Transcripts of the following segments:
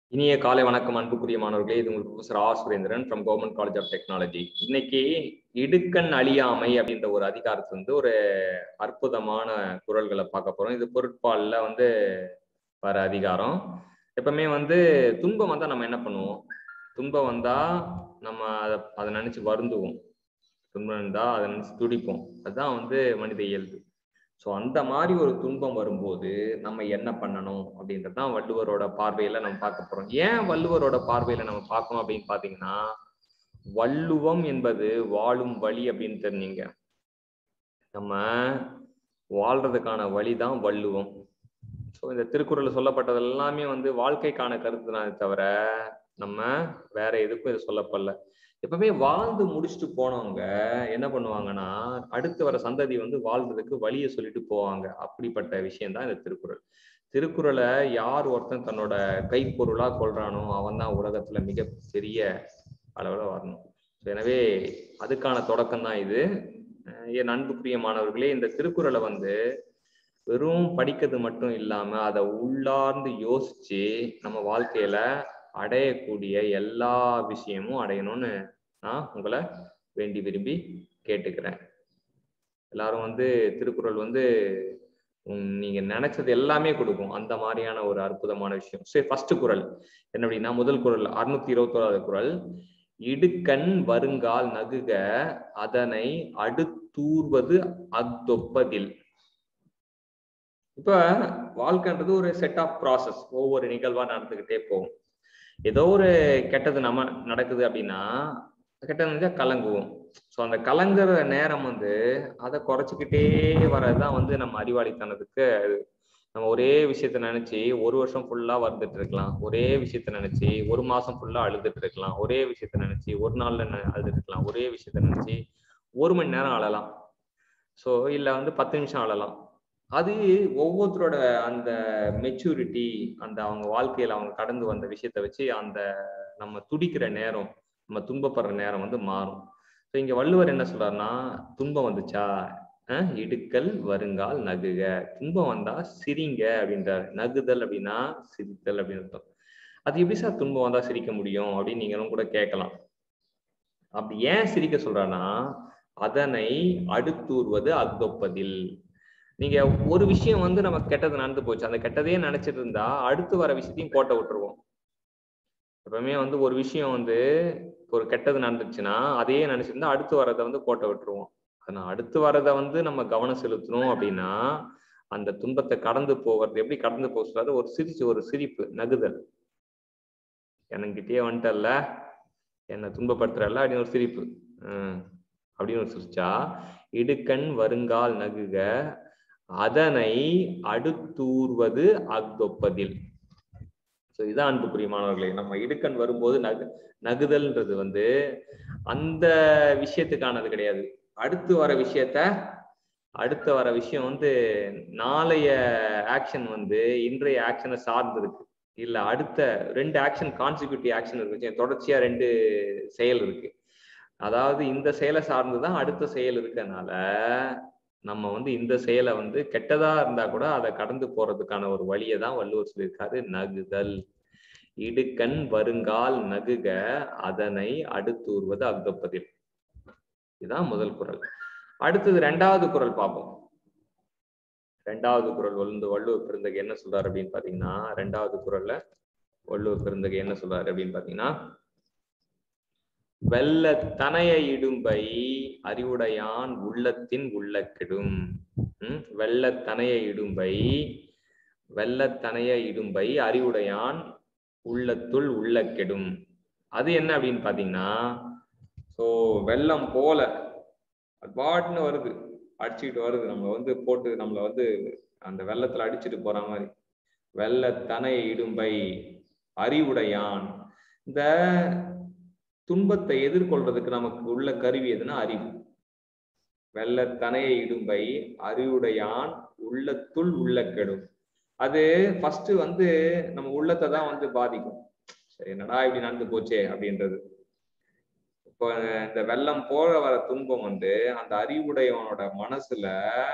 இனிய காலை வணக்கம் அன்புக்குரிய மாணவர்களே இது உங்களுக்கு professor R Surendran from government college of technology இன்னைக்கு இடுக்கண் அழியாமை அப்படின்ற ஒரு அதிகாரத்துல வந்து ஒரு அற்புதமான குரல்களை பார்க்க போறோம் இது பொருட்பாலில் வந்து வர அதிகாரம் எப்பவுமே வந்து துன்பம் வந்தா நம்ம என்ன பண்ணுவோம் துன்பம் வந்தா நம்ம அதை அதை நினைச்சு வருந்துவோம் துன்பம் இருந்தா அதை நினைச்சு துடிப்போம் அதுதான் வந்து மனித இயல்பு ஸோ அந்த மாதிரி ஒரு துன்பம் வரும்போது நம்ம என்ன பண்ணணும் அப்படின்றது தான் வள்ளுவரோட பார்வையில நம்ம பார்க்க போறோம் ஏன் வள்ளுவரோட பார்வையில நம்ம பார்க்கணும் அப்படின்னு பாத்தீங்கன்னா வள்ளுவம் என்பது வாழும் வழி அப்படின்னு தெரிஞ்சுங்க நம்ம வாழ்றதுக்கான வழிதான் வள்ளுவம் ஸோ இந்த திருக்குறள் சொல்லப்பட்டது எல்லாமே வந்து வாழ்க்கைக்கான கருத்து தான் தவிர நம்ம வேற எதுக்கும் இது சொல்லப்படல எப்பவுமே வாழ்ந்து முடிச்சுட்டு போனவங்க என்ன பண்ணுவாங்கன்னா அடுத்து வர சந்ததி வந்து வாழ்றதுக்கு வழியை சொல்லிட்டு போவாங்க அப்படிப்பட்ட விஷயம் தான் இந்த திருக்குறள் திருக்குறளை யார் ஒருத்தன் தன்னோட கைப்பொருளா கொள்றானோ அவன் தான் உலகத்துல மிக பெரிய அளவுல வரணும் எனவே அதுக்கான தொடக்கம் தான் இது என் அன்புக்குரிய மாணவர்களே இந்த திருக்குறளை வந்து வெறும் படிக்கிறது மட்டும் இல்லாம அதை உள்ளார்ந்து யோசிச்சு நம்ம வாழ்க்கையில அடையக்கூடிய எல்லா விஷயமும் அடையணும்னு நான் உங்களை வேண்டி விரும்பி கேட்டுக்கிறேன் எல்லாரும் வந்து திருக்குறள் வந்து நீங்க நினைச்சது எல்லாமே கொடுக்கும் அந்த மாதிரியான ஒரு அற்புதமான விஷயம் சரி ஃபர்ஸ்ட் குரல் என்ன அப்படின்னா முதல் குரல் அறுநூத்தி இருபத்தோராவது குரல் இடுக்கண் வருங்கால் நகுக அதனை அடுத்தூர்வது அத்தொப்பதில் இப்ப வாழ்க்கைன்றது ஒரு செட் ஆஃப் ப்ராசஸ் ஒவ்வொரு நிகழ்வா நடந்துகிட்டே போகும் ஏதோ ஒரு கெட்டது நம்ம நடக்குது அப்படின்னா கெட்டது நினைச்சா கலங்குவோம் ஸோ அந்த கலங்குற நேரம் வந்து அதை குறைச்சிக்கிட்டே வர்றதுதான் வந்து நம்ம அறிவாளித்தனத்துக்கு நம்ம ஒரே விஷயத்த நினைச்சு ஒரு வருஷம் ஃபுல்லா வந்துட்டு இருக்கலாம் ஒரே விஷயத்த நினைச்சு ஒரு மாசம் ஃபுல்லா அழுதுட்டு இருக்கலாம் ஒரே விஷயத்த நினைச்சு ஒரு நாள்ல அழுதுட்டு இருக்கலாம் ஒரே விஷயத்த நினைச்சு ஒரு மணி நேரம் அழலாம் ஸோ இல்லை வந்து பத்து நிமிஷம் அழலாம் அது ஒவ்வொருத்தரோட அந்த மெச்சூரிட்டி அந்த அவங்க வாழ்க்கையில அவங்க கடந்து வந்த விஷயத்த வச்சு அந்த நம்ம துடிக்கிற நேரம் நம்ம துன்பப்படுற நேரம் வந்து மாறும் ஸோ இங்க வள்ளுவர் என்ன சொல்றாருன்னா துன்பம் வந்துச்சா இடுக்கல் வருங்கால் நகுக துன்பம் வந்தா சிரிங்க அப்படின்றார் நகுதல் அப்படின்னா சிரித்தல் அப்படின்னு அர்த்தம் அது எப்படி சார் துன்பம் வந்தா சிரிக்க முடியும் அப்படின்னு நீங்களும் கூட கேட்கலாம் அப்படி ஏன் சிரிக்க சொல்றான்னா அதனை அடுத்தூர்வது அக்தொப்பதில் நீங்க ஒரு விஷயம் வந்து நம்ம கெட்டது நடந்து போச்சு அந்த கெட்டதையே நினைச்சிட்டு இருந்தா அடுத்து வர விஷயத்தையும் கோட்டை விட்டுருவோம் எப்பவுமே வந்து ஒரு விஷயம் வந்து ஒரு கெட்டது நடந்துச்சுன்னா அதையே நினைச்சிருந்தா அடுத்து வரதை வந்து கோட்டை விட்டுருவோம் அதனால அடுத்து வரதை வந்து நம்ம கவனம் செலுத்தணும் அப்படின்னா அந்த துன்பத்தை கடந்து போவது எப்படி கடந்து போக சொல்லாது ஒரு சிரிச்சு ஒரு சிரிப்பு நகுதல் எனக்கிட்டே வந்துட்டல்ல என்னை துன்பப்படுத்துறல்ல அப்படின்னு ஒரு சிரிப்பு ஹம் அப்படின்னு ஒரு சிரிச்சா இடுக்கண் வருங்கால் நகுக அதனை அடுத்தூர்வது அக்தொப்பதில் ஸோ இதான் அன்புக்குரிய மாணவர்களே நம்ம இடுக்கண் வரும்போது நகு நகுதல்ன்றது வந்து அந்த விஷயத்துக்கானது கிடையாது அடுத்து வர விஷயத்த அடுத்து வர விஷயம் வந்து நாளைய ஆக்ஷன் வந்து இன்றைய ஆக்ஷனை சார்ந்து இருக்கு இல்ல அடுத்த ரெண்டு ஆக்ஷன் கான்சிக்யூட்டிவ் ஆக்ஷன் இருக்கு தொடர்ச்சியா ரெண்டு செயல் இருக்கு அதாவது இந்த செயலை சார்ந்துதான் அடுத்த செயல் இருக்கனால நம்ம வந்து இந்த செயலை வந்து கெட்டதா இருந்தா கூட அதை கடந்து போறதுக்கான ஒரு வழியை தான் வள்ளுவர் சொல்லியிருக்காரு நகுதல் இடுக்கண் வருங்கால் நகுக அதனை அடுத்தூர்வது அக்தப்பதில் இதுதான் முதல் குரல் அடுத்தது ரெண்டாவது குரல் பார்ப்போம் ரெண்டாவது குரல் வந்து வள்ளுவர் பெருந்தகை என்ன சொல்றாரு அப்படின்னு பாத்தீங்கன்னா ரெண்டாவது குரல்ல வள்ளுவர் பெருந்தகை என்ன சொல்றாரு அப்படின்னு பாத்தீங்கன்னா வெள்ள தனைய இடும்பை அறிவுடையான் உள்ளத்தின் உள்ள கெடும் உம் வெள்ளத்தனைய இடும்பை வெள்ளத்தனைய இடும்பை அறிவுடையான் உள்ளத்துள் உள்ள கெடும் அது என்ன அப்படின்னு பாத்தீங்கன்னா ஸோ வெள்ளம் போல பாட்டுன்னு வருது அடிச்சுக்கிட்டு வருது நம்ம வந்து போட்டு நம்மளை வந்து அந்த வெள்ளத்துல அடிச்சுட்டு போற மாதிரி வெள்ளத்தனை இடும்பை அறிவுடையான் இந்த துன்பத்தை எதிர்கொள்றதுக்கு நமக்கு உள்ள கருவி எதுனா அறிவு வெள்ளத்தனைய இடும்பை அறிவுடையான் உள்ளத்துள் உள்ள கெடும் அது ஃபர்ஸ்ட் வந்து நம்ம உள்ளத்தை தான் வந்து பாதிக்கும் சரி என்னடா இப்படி நடந்து போச்சே அப்படின்றது இப்போ இந்த வெள்ளம் போல வர துன்பம் வந்து அந்த அறிவுடையவனோட மனசுல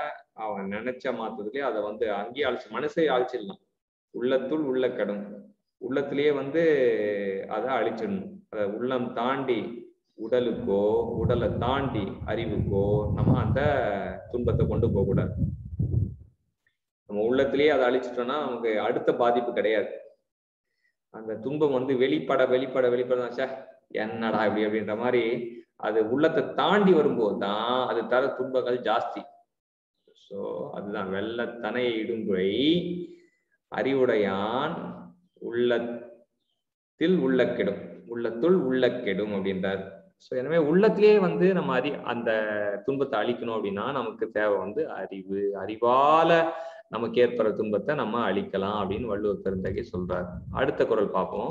அவன் நினைச்ச மாத்ததுலயே அதை வந்து அங்கேயே அழிச்சு மனசை அழிச்சிடலாம் உள்ளத்துள் உள்ள கடும் உள்ளத்திலேயே வந்து அதை அழிச்சிடணும் அதை உள்ளம் தாண்டி உடலுக்கோ உடலை தாண்டி அறிவுக்கோ நம்ம அந்த துன்பத்தை கொண்டு போக கூடாது நம்ம உள்ளத்திலேயே அதை அழிச்சிட்டோம்னா நமக்கு அடுத்த பாதிப்பு கிடையாது அந்த துன்பம் வந்து வெளிப்பட வெளிப்பட வெளிப்பட சே என்னடா இப்படி அப்படின்ற மாதிரி அது உள்ளத்தை தாண்டி வரும்போது தான் அது தர துன்பங்கள் ஜாஸ்தி ஸோ அதுதான் வெள்ளத்தனை இடும்புரை அறிவுடையான் உள்ளத்தில் உள்ள கெடும் உள்ளத்துள் உள்ள கெடும் அப்படின்றார் ஸோ எனவே உள்ளத்திலேயே வந்து நம்ம அறி அந்த துன்பத்தை அழிக்கணும் அப்படின்னா நமக்கு தேவை வந்து அறிவு அறிவால நமக்கு ஏற்படுற துன்பத்தை நம்ம அழிக்கலாம் அப்படின்னு வள்ளுவர் பெருந்தகை சொல்றார் அடுத்த குரல் பார்ப்போம்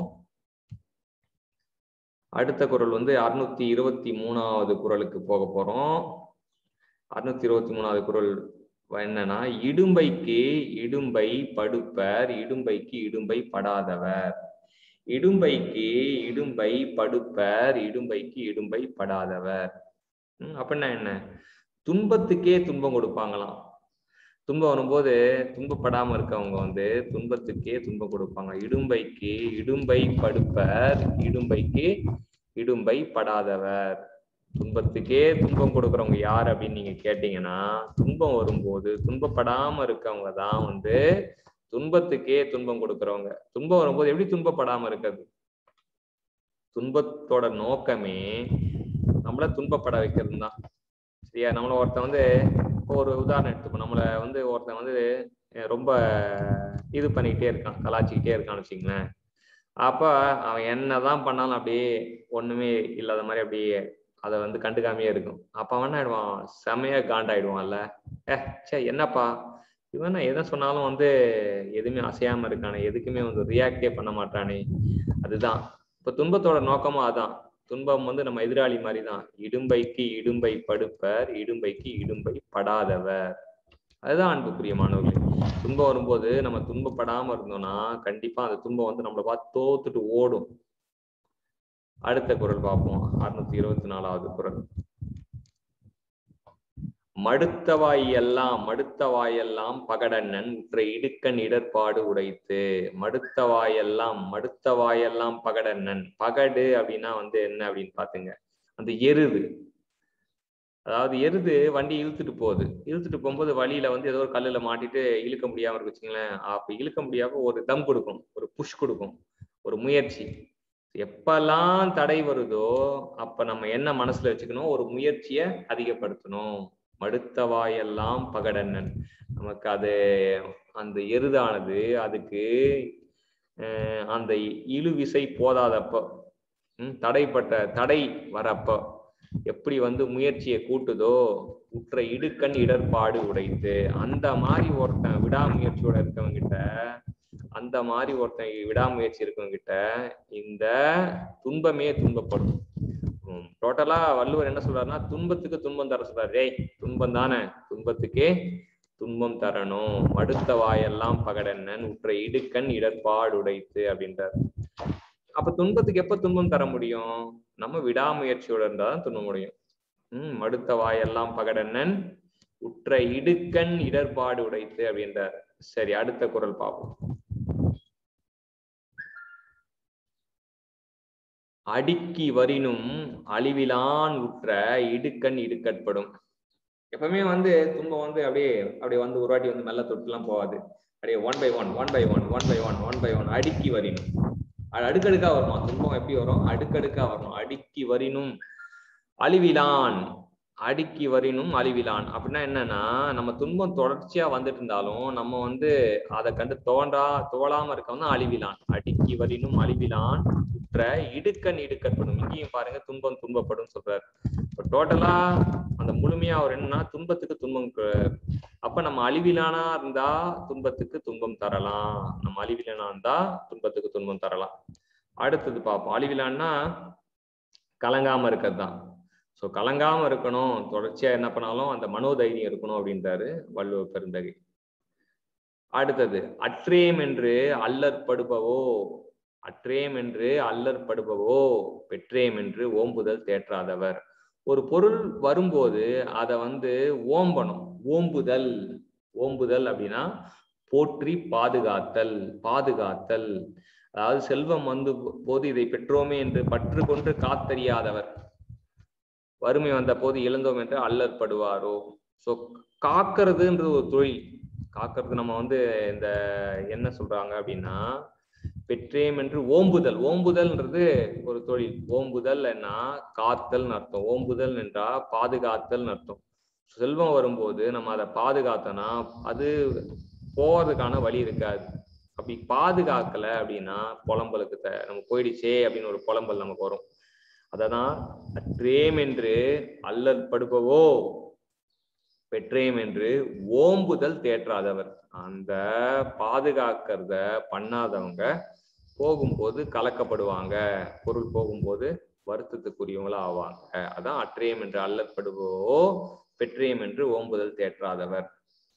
அடுத்த குரல் வந்து அறுநூத்தி இருபத்தி மூணாவது குரலுக்கு போக போறோம் அறுநூத்தி இருபத்தி மூணாவது குரல் என்னன்னா இடும்பைக்கு இடும்பை படுப்பர் இடும்பைக்கு இடும்பை படாதவர் இடும்பைக்கு இடும்பை படுப்பர் இடும்பைக்கு இடும்பை படாதவர் உம் அப்படின்னா என்ன துன்பத்துக்கே துன்பம் கொடுப்பாங்களாம் துன்பம் வரும்போது துன்பப்படாம இருக்கவங்க வந்து துன்பத்துக்கே துன்பம் கொடுப்பாங்க இடும்பைக்கு இடும்பை படுப்பர் இடும்பைக்கு இடும்பை படாதவர் துன்பத்துக்கே துன்பம் கொடுக்குறவங்க யார் அப்படின்னு நீங்க கேட்டீங்கன்னா துன்பம் வரும்போது துன்பப்படாம இருக்கவங்க தான் வந்து துன்பத்துக்கே துன்பம் கொடுக்குறவங்க துன்பம் வரும்போது எப்படி துன்பப்படாம இருக்கிறது துன்பத்தோட நோக்கமே நம்மள துன்பப்பட வைக்கிறது தான் சரியா நம்மள ஒருத்தன் வந்து இப்போ ஒரு உதாரணம் எடுத்துப்போம் நம்மள வந்து ஒருத்தன் வந்து ரொம்ப இது பண்ணிக்கிட்டே இருக்கான் கலாச்சிக்கிட்டே இருக்கான்னு வச்சுங்களேன் அப்ப அவன் என்னதான் பண்ணாலும் அப்படியே ஒண்ணுமே இல்லாத மாதிரி அப்படியே அதை வந்து கண்டுக்காமையே இருக்கும் அப்ப அவன் என்ன ஆயிடுவான் செமையா காண்டாயிடுவான்ல ஏ சே என்னப்பா இவன் எதை சொன்னாலும் வந்து எதுவுமே அசையாம இருக்கானே எதுக்குமே வந்து ரியாக்டே பண்ண மாட்டானே அதுதான் இப்ப துன்பத்தோட நோக்கமும் அதான் துன்பம் வந்து நம்ம எதிராளி மாதிரி தான் இடும்பைக்கு இடும்பை படுப்பர் இடும்பைக்கு இடும்பை படாதவர் அதுதான் அன்புக்குரிய மாணவர்களே துன்பம் வரும்போது நம்ம துன்பப்படாம இருந்தோம்னா கண்டிப்பா அந்த துன்பம் வந்து நம்மளை பார்த்து தோத்துட்டு ஓடும் அடுத்த குரல் பார்ப்போம் அறுநூத்தி இருபத்தி நாலாவது குரல் மடுத்தவாய் எல்லாம் மடுத்தவாயெல்லாம் பகடன்னன் உற்ற இடுக்கன் இடர்பாடு உடைத்து மடுத்தவாயெல்லாம் மடுத்தவாயெல்லாம் பகடன்னன் பகடு அப்படின்னா வந்து என்ன அப்படின்னு பாத்துங்க அந்த எருது அதாவது எருது வண்டி இழுத்துட்டு போகுது இழுத்துட்டு போகும்போது வழியில வந்து ஏதோ ஒரு கல்லுல மாட்டிட்டு இழுக்க முடியாம இருக்கு வச்சுங்களேன் அப்ப இழுக்க முடியாம ஒரு தம் கொடுக்கும் ஒரு புஷ் கொடுக்கும் ஒரு முயற்சி எப்பெல்லாம் தடை வருதோ அப்ப நம்ம என்ன மனசுல வச்சுக்கணும் ஒரு முயற்சியை அதிகப்படுத்தணும் மடுத்தவாயெல்லாம் பகடன்னன் நமக்கு அது அந்த எருதானது அதுக்கு அந்த இழு விசை போதாதப்போ தடைப்பட்ட தடை வரப்போ எப்படி வந்து முயற்சியை கூட்டுதோ உற்ற இடுக்கண் இடர்பாடு உடைத்து அந்த மாதிரி ஒருத்தன் விடாமுயற்சியோட இருக்கவங்க கிட்ட அந்த மாதிரி ஒருத்தன் விடாமுயற்சி இருக்கவங்க கிட்ட இந்த துன்பமே துன்பப்படும் டோட்டலா வள்ளுவர் என்ன சொல்றாருன்னா துன்பத்துக்கு துன்பம் தர சொல்றாரு ஏய் துன்பம் தானே துன்பத்துக்கே துன்பம் தரணும் மடுத்த வாயெல்லாம் பகடன்னன் உற்ற இடுக்கண் இடர்பாடு உடைத்து அப்படின்றார் அப்ப துன்பத்துக்கு எப்ப துன்பம் தர முடியும் நம்ம விடாமுயற்சியோட இருந்தாதான் துன்ப முடியும் உம் மடுத்த வாயெல்லாம் பகடன்னன் உற்ற இடுக்கண் இடர்பாடு உடைத்து அப்படின்றார் சரி அடுத்த குரல் பார்ப்போம் அடுக்கி வரினும் அழிவிலான் உற்ற இடுக்கண் இடுக்கட்படும் எப்பவுமே வந்து துன்பம் வந்து அப்படியே அப்படியே வந்து ஒரு வாட்டி வந்து மெல்ல தொட்டுலாம் போகாது அப்படியே one by one one by one one by one one by one அடுக்கி வரினும் அது அடுக்கடுக்கா வரணும் துன்பம் எப்படி வரும் அடுக்கடுக்கா வரணும் அடுக்கி வரினும் அழிவிலான் அடுக்கி வரினும் அழிவிலான் அப்படின்னா என்னன்னா நம்ம துன்பம் தொடர்ச்சியா வந்துட்டு இருந்தாலும் நம்ம வந்து அதை கண்டு தோன்றா தோளாம இருக்கவங்க அழிவிலான் அடுக்கி வரினும் அழிவிலான் உற்ற இடுக்கண் இடுக்கட்படும் இங்கேயும் பாருங்க துன்பம் துன்பப்படும் சொல்றாரு இப்போ டோட்டலா அந்த முழுமையா அவர் என்னன்னா துன்பத்துக்கு துன்பம் அப்ப நம்ம அழிவிலானா இருந்தா துன்பத்துக்கு துன்பம் தரலாம் நம்ம அழிவிலானா இருந்தா துன்பத்துக்கு துன்பம் தரலாம் அடுத்தது பார்ப்போம் அழிவிலான்னா கலங்காம இருக்கிறது தான் ஸோ கலங்காம இருக்கணும் தொடர்ச்சியா என்ன பண்ணாலும் அந்த மனோதைரியம் இருக்கணும் அப்படின்றாரு வள்ளுவர் பெருந்தகை அடுத்தது அற்றேம் என்று அல்லற்படுபவோ அற்றேம் என்று அல்லற்படுபவோ பெற்றேம் என்று ஓம்புதல் தேற்றாதவர் ஒரு பொருள் வரும்போது அதை வந்து ஓம்பணும் ஓம்புதல் ஓம்புதல் அப்படின்னா போற்றி பாதுகாத்தல் பாதுகாத்தல் அதாவது செல்வம் வந்து போது இதை பெற்றோமே என்று பற்று கொண்டு காத்தறியாதவர் வறுமை வந்த போது இழந்தோம் என்று அல்லற்படுவாரோ ஸோ காக்கிறதுன்றது ஒரு தொழில் காக்கிறது நம்ம வந்து இந்த என்ன சொல்றாங்க அப்படின்னா பெற்றேம் என்று ஓம்புதல் ஓம்புதல்ன்றது ஒரு தொழில் ஓம்புதல்னா காத்தல்னு அர்த்தம் ஓம்புதல் என்றா பாதுகாத்தல்னு அர்த்தம் செல்வம் வரும்போது நம்ம அதை பாதுகாத்தோம்னா அது போறதுக்கான வழி இருக்காது அப்படி பாதுகாக்கல அப்படின்னா புலம்பலுக்கு த நம்ம போயிடுச்சே அப்படின்னு ஒரு புலம்பல் நமக்கு வரும் அததான் அற்றேம் என்று அல்லல் படுபவோ பெற்றேம் என்று ஓம்புதல் தேற்றாதவர் அந்த பாதுகாக்கிறத பண்ணாதவங்க போகும்போது கலக்கப்படுவாங்க பொருள் போகும்போது வருத்தத்துக்குரியவங்களா ஆவாங்க அதான் அற்றேம் என்று அல்லற்படுவோ பெற்றேம் என்று ஓம்புதல் தேற்றாதவர்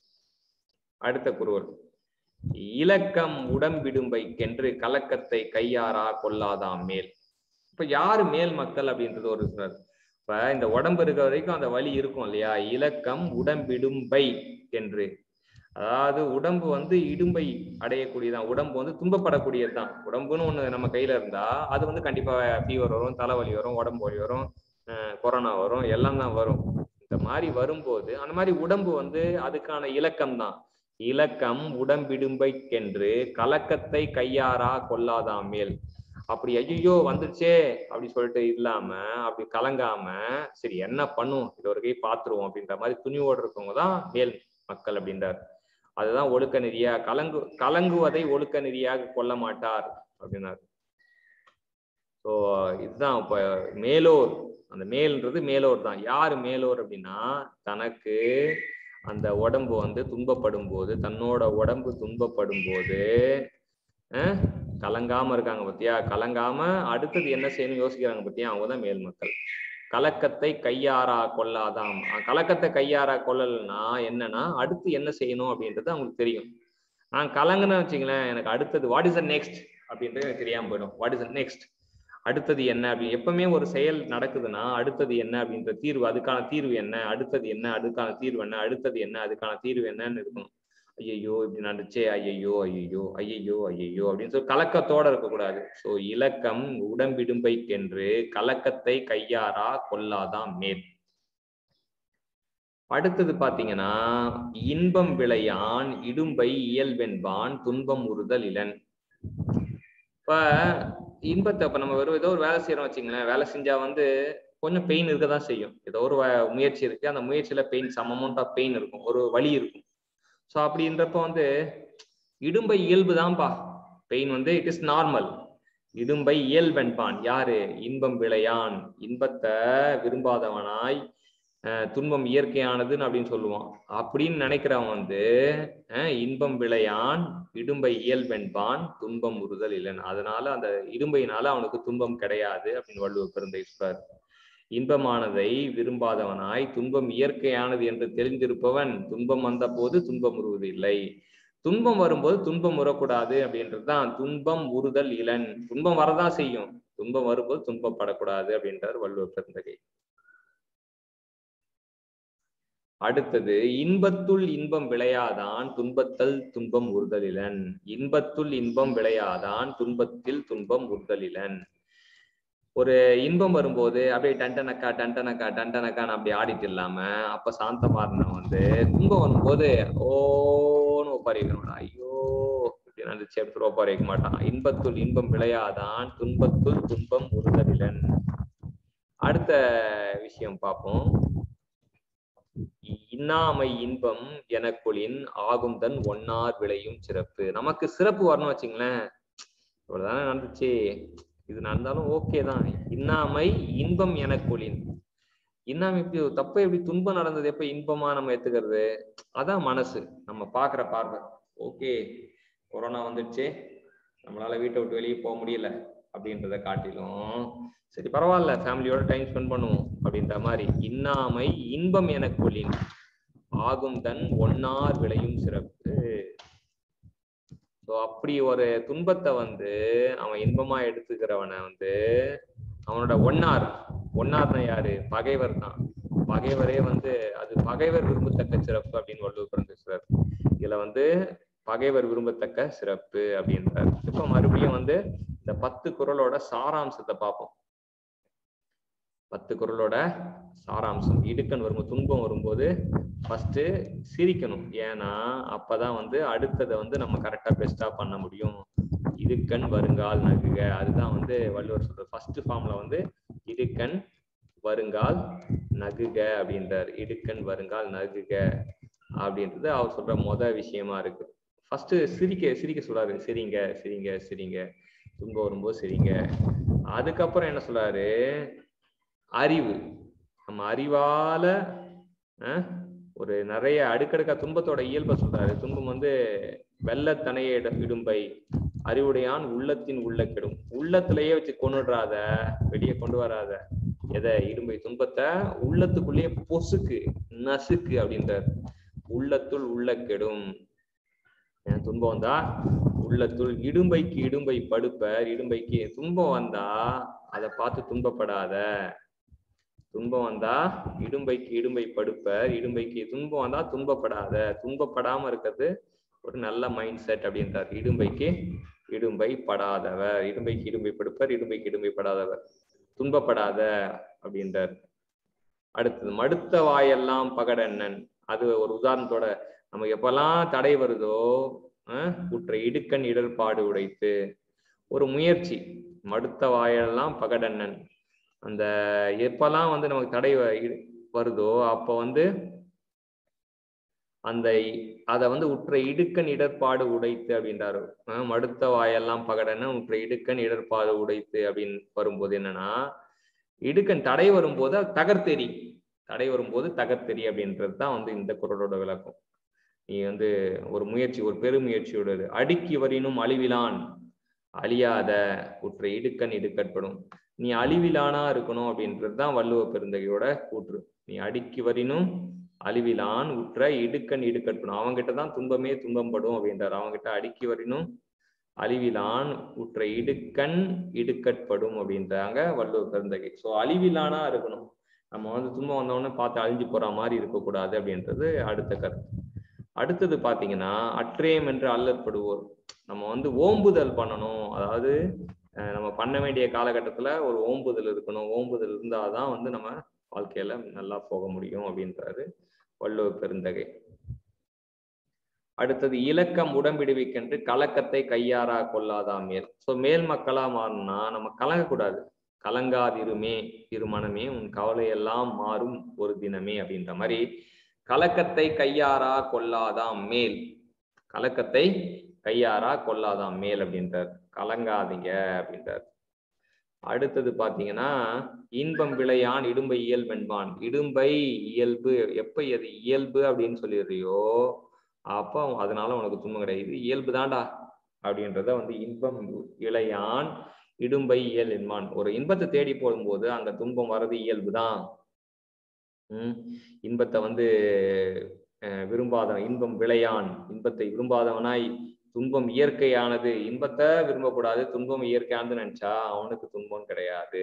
அடுத்த குருவல் இலக்கம் உடம்பிடும்பைக்கென்று கலக்கத்தை கையாரா கொள்ளாதாம் மேல் இப்ப யாரு மேல் மக்கள் அப்படின்றது ஒரு சொன்னார் இப்ப இந்த உடம்பு இருக்கிற வரைக்கும் அந்த வலி இருக்கும் இல்லையா இலக்கம் உடம்பிடும்பை என்று அதாவது உடம்பு வந்து இடும்பை அடையக்கூடியதான் உடம்பு வந்து துன்பப்படக்கூடியதுதான் உடம்புன்னு ஒண்ணு நம்ம கையில இருந்தா அது வந்து கண்டிப்பா ஃபீவர் வரும் தலைவலி வரும் உடம்பு வலி வரும் கொரோனா வரும் எல்லாம் தான் வரும் இந்த மாதிரி வரும்போது அந்த மாதிரி உடம்பு வந்து அதுக்கான இலக்கம் தான் இலக்கம் உடம்பிடும்பைக்கென்று கலக்கத்தை கையாரா கொள்ளாதாம் மேல் அப்படி ஐயோ வந்துருச்சே அப்படி சொல்லிட்டு இல்லாம அப்படி கலங்காம சரி என்ன பண்ணும் இது ஒரு கை பாத்துருவோம் அப்படின்ற மாதிரி துணிவோடு இருக்கவங்க தான் மேல் மக்கள் அப்படின்றார் அதுதான் ஒழுக்க நெறியா கலங்கு கலங்குவதை ஒழுக்க நெறியாக கொள்ள மாட்டார் அப்படின்னாரு ஸோ இதுதான் இப்ப மேலோர் அந்த மேல்ன்றது மேலோர் தான் யாரு மேலோர் அப்படின்னா தனக்கு அந்த உடம்பு வந்து துன்பப்படும் போது தன்னோட உடம்பு துன்பப்படும் போது கலங்காம இருக்காங்க பத்தியா கலங்காம அடுத்தது என்ன செய்யணும் யோசிக்கிறாங்க பத்தியா அவங்கதான் மேல் மக்கள் கலக்கத்தை கையாரா கொள்ளாதாம் கலக்கத்தை கையாரா கொள்ளலன்னா என்னன்னா அடுத்து என்ன செய்யணும் அப்படின்றது அவங்களுக்கு தெரியும் நான் கலங்குன்னு வச்சுங்களேன் எனக்கு அடுத்தது வாட் இஸ் த நெக்ஸ்ட் அப்படின்றது எனக்கு தெரியாம போயிடும் வாட் இஸ் த நெக்ஸ்ட் அடுத்தது என்ன அப்படி எப்பவுமே ஒரு செயல் நடக்குதுன்னா அடுத்தது என்ன அப்படின்ற தீர்வு அதுக்கான தீர்வு என்ன அடுத்தது என்ன அதுக்கான தீர்வு என்ன அடுத்தது என்ன அதுக்கான தீர்வு என்னன்னு இருக்கணும் ஐயையோ இப்படி நடந்துச்சே ஐயையோ ஐயையோ ஐயையோ ஐயையோ அப்படின்னு சொல்லி கலக்கத்தோட இருக்கக்கூடாது ஸோ இலக்கம் உடம்பிடும்பைக்கென்று கலக்கத்தை கையாரா கொல்லாதான் மேல் அடுத்தது பாத்தீங்கன்னா இன்பம் விளையான் இடும்பை இயல்பென்பான் துன்பம் உறுதல் இளன் இப்ப இன்பத்தை இப்ப நம்ம வெறும் ஏதோ ஒரு வேலை செய்யறோம் வச்சுங்களேன் வேலை செஞ்சா வந்து கொஞ்சம் பெயின் இருக்க தான் செய்யும் ஏதோ ஒரு முயற்சி இருக்கு அந்த முயற்சியில pain some amount of pain இருக்கும் ஒரு வலி இருக்கும் ஸோ அப்படின்றப்ப வந்து இடும்பை இயல்பு தான்ப்பா பெயின் வந்து இட் இஸ் நார்மல் இடும்பை இயல்பென்பான் யாரு இன்பம் விளையான் இன்பத்தை விரும்பாதவனாய் துன்பம் இயற்கையானதுன்னு அப்படின்னு சொல்லுவான் அப்படின்னு நினைக்கிறவன் வந்து இன்பம் விளையான் இடும்பை இயல்பென்பான் துன்பம் உறுதல் இல்லைன்னு அதனால அந்த இடும்பையினால அவனுக்கு துன்பம் கிடையாது அப்படின்னு வள்ளுவர் பிறந்த சொல்றார் இன்பமானதை விரும்பாதவனாய் துன்பம் இயற்கையானது என்று தெரிந்திருப்பவன் துன்பம் வந்த போது துன்பம் உருவதில்லை துன்பம் வரும்போது துன்பம் உறக்கூடாது அப்படின்றதுதான் துன்பம் உறுதல் இளன் துன்பம் வரதான் செய்யும் துன்பம் வரும்போது துன்பப்படக்கூடாது அப்படின்றார் வள்ளுவர் பிறந்தகை அடுத்தது இன்பத்துள் இன்பம் விளையாதான் துன்பத்தல் துன்பம் உறுதலிலன் இன்பத்துள் இன்பம் விளையாதான் துன்பத்தில் துன்பம் உறுதலிலன் ஒரு இன்பம் வரும்போது அப்படியே டண்டனக்கா டண்டனக்கா டண்டனக்கான்னு அப்படி ஆடிட்டு இல்லாம அப்ப சாந்தமாறின வந்து துன்பம் வரும்போது ஓன்னு ஒப்பாரி வைக்கணும் ஐயோ இப்படி நினைச்சு எடுத்து ஒப்பாரி வைக்க மாட்டான் இன்பத்துள் இன்பம் விளையாதான் துன்பத்துள் துன்பம் உறுதலிலன் அடுத்த விஷயம் பார்ப்போம் இன்னாமை இன்பம் எனக்குளின் ஆகும் தன் ஒன்னார் விளையும் சிறப்பு நமக்கு சிறப்பு வரணும் வச்சுங்களேன் இவ்வளவுதானே நடந்துச்சு இது நடந்தாலும் ஓகே தான் இன்னாமை இன்பம் எனக்குளின் இன்னாம எப்படி தப்ப எப்படி துன்பம் நடந்தது எப்ப இன்பமா நம்ம எடுத்துக்கிறது அதான் மனசு நம்ம பாக்குற பார்வை ஓகே கொரோனா வந்துடுச்சு நம்மளால வீட்டை விட்டு வெளியே போக முடியல அப்படின்றத காட்டிலும் சரி பரவாயில்ல ஃபேமிலியோட டைம் ஸ்பெண்ட் பண்ணுவோம் அப்படின்ற மாதிரி இன்னாமை இன்பம் எனக்குள்ளின் ஆகும் தன் ஒன்னார் விளையும் சிறப்பு ஸோ அப்படி ஒரு துன்பத்தை வந்து அவன் இன்பமா எடுத்துக்கிறவனை வந்து அவனோட ஒன்னார் ஒன்னார்னா யாரு பகைவர் தான் பகைவரே வந்து அது பகைவர் விரும்பத்தக்க சிறப்பு அப்படின்னு வள்ளுவர் பிறந்திருக்கிறார் இதுல வந்து பகைவர் விரும்பத்தக்க சிறப்பு அப்படின்றார் இப்ப மறுபடியும் வந்து இந்த பத்து குரலோட சாராம்சத்தை பார்ப்போம் பத்து குரலோட சாராம்சம் இடுக்கன் வரும்போது துன்பம் வரும்போது ஃபர்ஸ்ட் சிரிக்கணும் ஏன்னா அப்பதான் வந்து அடுத்ததை வந்து நம்ம கரெக்டா பெஸ்டா பண்ண முடியும் இடுக்கண் வருங்கால் நகுக அதுதான் வந்து வள்ளுவர் சொல்றது ஃபர்ஸ்ட் ஃபார்ம்ல வந்து இடுக்கண் வருங்கால் நகுக அப்படின்றார் இடுக்கண் வருங்கால் நகுக அப்படின்றது அவர் சொல்ற மொத விஷயமா இருக்கு ஃபர்ஸ்ட் சிரிக்க சிரிக்க சொல்றாரு சிரிங்க சிரிங்க சிரிங்க துன்பம் வரும்போது சிரிங்க அதுக்கப்புறம் என்ன சொல்றாரு அறிவு நம்ம அறிவால அஹ், ஒரு நிறைய அடுக்கடுக்கா துன்பத்தோட இயல்பை சொல்றாரு துன்பம் வந்து வெள்ளத்தனைய இட- இடும்பை அறிவுடையான் உள்ளத்தின் உள்ள கெடும் உள்ளத்திலேயே வச்சு கொண்டுடுறாத வெளியே கொண்டு வராத எதை இடும்பை துன்பத்தை உள்ளத்துக்குள்ளேயே பொசுக்கு நசுக்கு அப்படின்றார் உள்ளத்துள் உள்ள கெடும் ஏன் துன்பம் வந்தா உள்ளத்துள் இடும்பைக்கு இடும்பை படுப்பர் இடும்பைக்கு துன்பம் வந்தா அதை பார்த்து துன்பப்படாத துன்பம் வந்தா இடும்பைக்கு இடும்பை படுப்பர் இடும்பைக்கு துன்பம் வந்தா துன்பப்படாத துன்பப்படாம இருக்கிறது ஒரு நல்ல மைண்ட் செட் அப்படின்றார் இடும்பைக்கு இடும்பை படாதவர் இடும்பைக்கு இடும்பை படுப்பர் இடும்பைக்கு இடும்பை படாதவர் துன்பப்படாத அப்படின்றார் அடுத்தது மடுத்த வாயெல்லாம் பகடண்ணன் அது ஒரு உதாரணத்தோட நமக்கு எப்பெல்லாம் தடை வருதோ அஹ், உற்ற இடுக்கண் இடர்பாடு உடைத்து ஒரு முயற்சி மடுத்த வாயெல்லாம் பகடண்ணன் அந்த எப்பெல்லாம் வந்து நமக்கு தடை வ- இ- வருதோ அப்போ வந்து அந்த அதை வந்து உற்ற இடுக்கண் இடர்பாடு உடைத்து அப்படின்றாரு அஹ் மடுத்த வாயெல்லாம் பகடன்னு உற்ற இடுக்கண் இடர்பாடு உடைத்து அப்படின்னு வரும்போது என்னன்னா இடுக்கண் தடை வரும்போது அது தகர்த்தெறி தடை வரும்போது தகர்த்தெறி அப்படின்றது தான் வந்து இந்த குரலோட விளக்கம் நீ வந்து ஒரு முயற்சி ஒரு பெருமுயற்சியோட இரு. அடுக்கி வரினும் அழிவிலான் அழியாத உற்ற இடுக்கண் இடுக்கட்படும் நீ அழிவிலானா இருக்கணும் அப்படின்றது தான் வள்ளுவ பெருந்தகையோட கூற்று நீ அடுக்கி வரினும் அழிவிலான் உற்ற இடுக்கண் இடுக்கட்படும் அவங்கிட்ட தான் துன்பமே துன்பப்படும் அப்படின்றார் அவங்கிட்ட அடுக்கி வரினும் அழிவிலான் உற்ற இடுக்கண் இடுக்கட்படும் அப்படின்றாங்க வள்ளுவ பெருந்தகை ஸோ அழிவிலானா இருக்கணும் நம்ம வந்து துன்பம் வந்தவொடனே பார்த்து அழிஞ்சு போற மாதிரி இருக்கக்கூடாது அப்படின்றது அடுத்த கருத்து அடுத்தது பாத்தீங்கன்னா அற்றேம் என்று அல்லற்படுவோர் நம்ம வந்து ஓம்புதல் பண்ணணும் அதாவது அஹ், நம்ம பண்ண வேண்டிய காலகட்டத்துல ஒரு ஓம்புதல் இருக்கணும் ஓம்புதல் இருந்தாதான் வந்து நம்ம வாழ்க்கையில நல்லா போக முடியும் அப்படின்றாரு வள்ளுவ பெருந்தகை அடுத்தது இலக்கம் உடம்பிடுவிக்கென்று கலக்கத்தை கையாரா கொள்ளாதா மேல் ஸோ மேல் மக்களா மாறணும்னா நம்ம கலங்கக்கூடாது கலங்காதிருமே இருமனமே உன் கவலையெல்லாம் மாறும் ஒரு தினமே அப்படின்ற மாதிரி கலக்கத்தை கையாரா கொள்ளாதாம் மேல் கலக்கத்தை கையாரா கொள்ளாதாம் மேல் அப்படின்றார் கலங்காதீங்க அப்படின்றார் அடுத்தது பாத்தீங்கன்னா இன்பம் விளையான் இடும்பை இயல்பென்பான் இடும்பை இயல்பு எப்ப எது இயல்பு அப்படின்னு சொல்லிடுறியோ அப்போ அதனால உனக்கு துன்பம் கிடையாது இது இயல்பு தான்டா அப்படின்றத வந்து இன்பம் இளையான் இடும்பை இயல் என்பான் ஒரு இன்பத்தை தேடி போகும்போது அங்க துன்பம் வர்றது இயல்புதான் உம் இன்பத்தை வந்து அஹ், விரும்பாத இன்பம் விளையான் இன்பத்தை விரும்பாதவனாய் துன்பம் இயற்கையானது இன்பத்தை விரும்பக்கூடாது துன்பம் இயற்கையானது நினைச்சா அவனுக்கு துன்பம் கிடையாது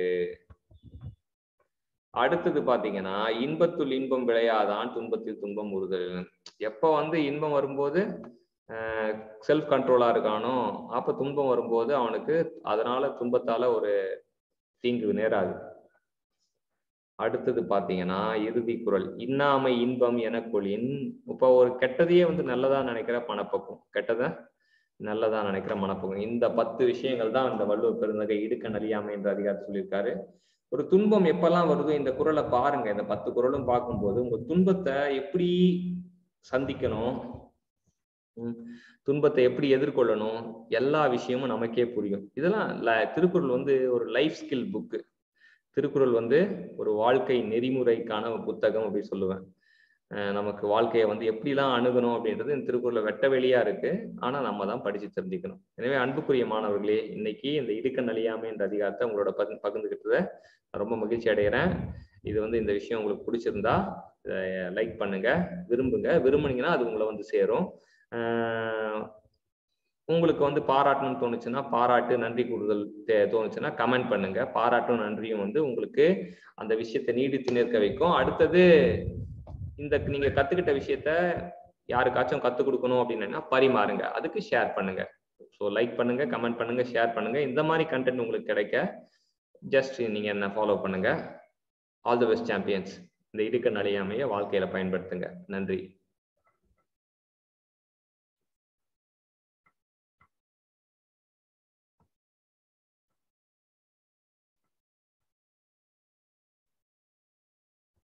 அடுத்தது பாத்தீங்கன்னா இன்பத்துள் இன்பம் விளையாதான் துன்பத்தில் துன்பம் உறுதல் எப்ப வந்து இன்பம் வரும்போது செல்ஃப் கண்ட்ரோலா இருக்கானோ அப்ப துன்பம் வரும்போது அவனுக்கு அதனால துன்பத்தால ஒரு தீங்கு நேராது அடுத்தது பாத்தீங்கன்னா இறுதி குறள் இன்னாமை இன்பம் என கொளின் இப்போ ஒரு கெட்டதையே வந்து நல்லதா நினைக்கிற மனப்பக்கம் கெட்டதை நல்லதா நினைக்கிற மனப்பக்கம் இந்த பத்து விஷயங்கள் தான் இந்த வள்ளுவர் பெருந்தகை இடுக்க நலியாமை என்ற அதிகாரத்தில் சொல்லியிருக்காரு ஒரு துன்பம் எப்பெல்லாம் வருதோ இந்த குறளை பாருங்க இந்த பத்து குறளும் பார்க்கும்போது உங்க துன்பத்தை எப்படி சந்திக்கணும் உம் துன்பத்தை எப்படி எதிர்கொள்ளணும் எல்லா விஷயமும் நமக்கே புரியும் இதெல்லாம் ல- திருக்குறள் வந்து ஒரு லைஃப் ஸ்கில் புக்கு திருக்குறள் வந்து ஒரு வாழ்க்கை நெறிமுறைக்கான ஒரு புத்தகம் அப்படி சொல்லுவேன் அஹ் நமக்கு வாழ்க்கையை வந்து எப்படிலாம் அணுகணும் அப்படின்றது இந்த திருக்குறள்ல வெட்ட வெளியா இருக்கு ஆனா நம்ம தான் படிச்சு தெரிஞ்சுக்கணும் எனவே அன்புக்குரிய மாணவர்களே இன்னைக்கு இந்த இடுக்க நலியாமை என்ற அதிகாரத்தை உங்களோட பகிர்ந்து பகிர்ந்துக்கிட்டத நான் ரொம்ப மகிழ்ச்சி அடைகிறேன் இது வந்து இந்த விஷயம் உங்களுக்கு பிடிச்சிருந்தா லைக் பண்ணுங்க விரும்புங்க விரும்புனீங்கன்னா அது உங்களை வந்து சேரும் அஹ் உங்களுக்கு வந்து பாராட்டணும்னு தோணுச்சுன்னா பாராட்டு நன்றி கூறுதல் தே- தோணுச்சுன்னா கமெண்ட் பண்ணுங்க பாராட்டும் நன்றியும் வந்து உங்களுக்கு அந்த விஷயத்தை நீடித்து நிற்க வைக்கும் அடுத்தது இந்த நீங்க கத்துக்கிட்ட விஷயத்த யாருக்காச்சும் கற்றுக் கொடுக்கணும் அப்படின்னா பரிமாறுங்க அதுக்கு ஷேர் பண்ணுங்க ஸோ லைக் பண்ணுங்க கமெண்ட் பண்ணுங்க ஷேர் பண்ணுங்க இந்த மாதிரி கண்டென்ட் உங்களுக்கு கிடைக்க ஜஸ்ட் நீங்க என்ன ஃபாலோ பண்ணுங்க ஆல் தி பெஸ்ட் சாம்பியன்ஸ் இந்த இடுக்க நடையாமையை வாழ்க்கையில பயன்படுத்துங்க நன்றி